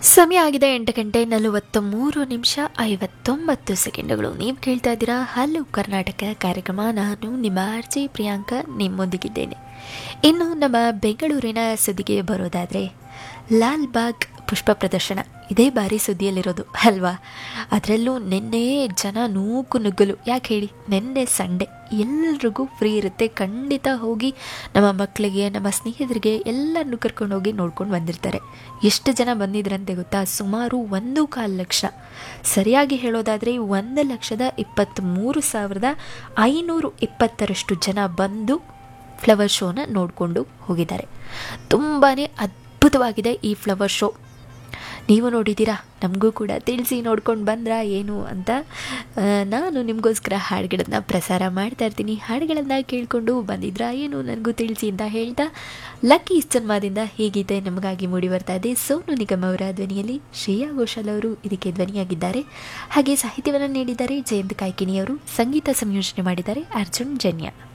ಸಮಯ ಆಗಿದೆ ಎಂಟು ಗಂಟೆ ನಲವತ್ತ ಮೂರು ನಿಮಿಷ ಐವತ್ತೊಂಬತ್ತು ಸೆಕೆಂಡುಗಳು ನೀವು ಕೇಳ್ತಾ ಇದ್ದೀರಾ ಹಲೋ ಕರ್ನಾಟಕ ಕಾರ್ಯಕ್ರಮ ನಾನು ನಿಮ್ಮ ಆರ್ಜಿ ಪ್ರಿಯಾಂಕಾ ನಿಮ್ಮೊಂದಿಗಿದ್ದೇನೆ ಇನ್ನು ನಮ್ಮ ಬೆಂಗಳೂರಿನ ಸುದ್ದಿಗೆ ಬರೋದಾದರೆ ಲಾಲ್ಬಾಗ್ ಪುಷ್ಪ ಪ್ರದರ್ಶನ ಇದೇ ಬಾರಿ ಸುದ್ದಿಯಲ್ಲಿರೋದು ಅಲ್ವಾ ಅದರಲ್ಲೂ ನಿನ್ನೆ ಜನ ನೂಕು ನುಗ್ಗಲು ಯಾಕೆ ಹೇಳಿ ನಿನ್ನೆ ಸಂಡೆ ಎಲ್ರಿಗೂ ಫ್ರೀ ಇರುತ್ತೆ ಖಂಡಿತ ಹೋಗಿ ನಮ್ಮ ಮಕ್ಕಳಿಗೆ ನಮ್ಮ ಸ್ನೇಹಿತರಿಗೆ ಎಲ್ಲರನ್ನೂ ಕರ್ಕೊಂಡು ಹೋಗಿ ನೋಡ್ಕೊಂಡು ಬಂದಿರ್ತಾರೆ ಎಷ್ಟು ಜನ ಬಂದಿದ್ರಂತೆ ಗೊತ್ತಾ ಸುಮಾರು ಒಂದು ಕಾಲು ಲಕ್ಷ ಸರಿಯಾಗಿ ಹೇಳೋದಾದರೆ ಒಂದು ಲಕ್ಷದ ಇಪ್ಪತ್ತ್ಮೂರು ಸಾವಿರದ ಐನೂರು ಇಪ್ಪತ್ತರಷ್ಟು ಜನ ಬಂದು ಫ್ಲವರ್ ಶೋನ ನೋಡಿಕೊಂಡು ಹೋಗಿದ್ದಾರೆ ತುಂಬಾ ಅದ್ಭುತವಾಗಿದೆ ಈ ಫ್ಲವರ್ ಶೋ ನೀವು ನೋಡಿದ್ದೀರಾ ನಮಗೂ ಕೂಡ ತಿಳಿಸಿ ನೋಡ್ಕೊಂಡು ಬಂದ್ರಾ ಏನು ಅಂತ ಆ, ನಾನು ನಿಮಗೋಸ್ಕರ ಹಾಡುಗಳನ್ನ ಪ್ರಸಾರ ಮಾಡ್ತಾ ಇರ್ತೀನಿ ಹಾಡುಗಳನ್ನು ಕೇಳಿಕೊಂಡು ಬಂದಿದ್ರಾ ಏನು ನನಗೂ ತಿಳಿಸಿ ಅಂತ ಹೇಳ್ತಾ ಲಕ್ಕಿ ಸಿನಿಮಾದಿಂದ ಹೀಗಿದೆ ನಮಗಾಗಿ ಮೂಡಿ ಬರ್ತಾ ಇದೆ ಸೋನು ನಿಗಮ್ ಅವರ ಧ್ವನಿಯಲ್ಲಿ ಶ್ರೇಯಾ ಘೋಷಾಲ್ ಅವರು ಇದಕ್ಕೆ ಧ್ವನಿಯಾಗಿದ್ದಾರೆ ಹಾಗೆ ಸಾಹಿತ್ಯವನ್ನು ನೀಡಿದ್ದಾರೆ ಜಯಂತ್ ಕಾಯ್ಕಿಣಿಯವರು ಸಂಗೀತ ಸಂಯೋಜನೆ ಮಾಡಿದ್ದಾರೆ ಅರ್ಜುನ್ ಜನ್ಯ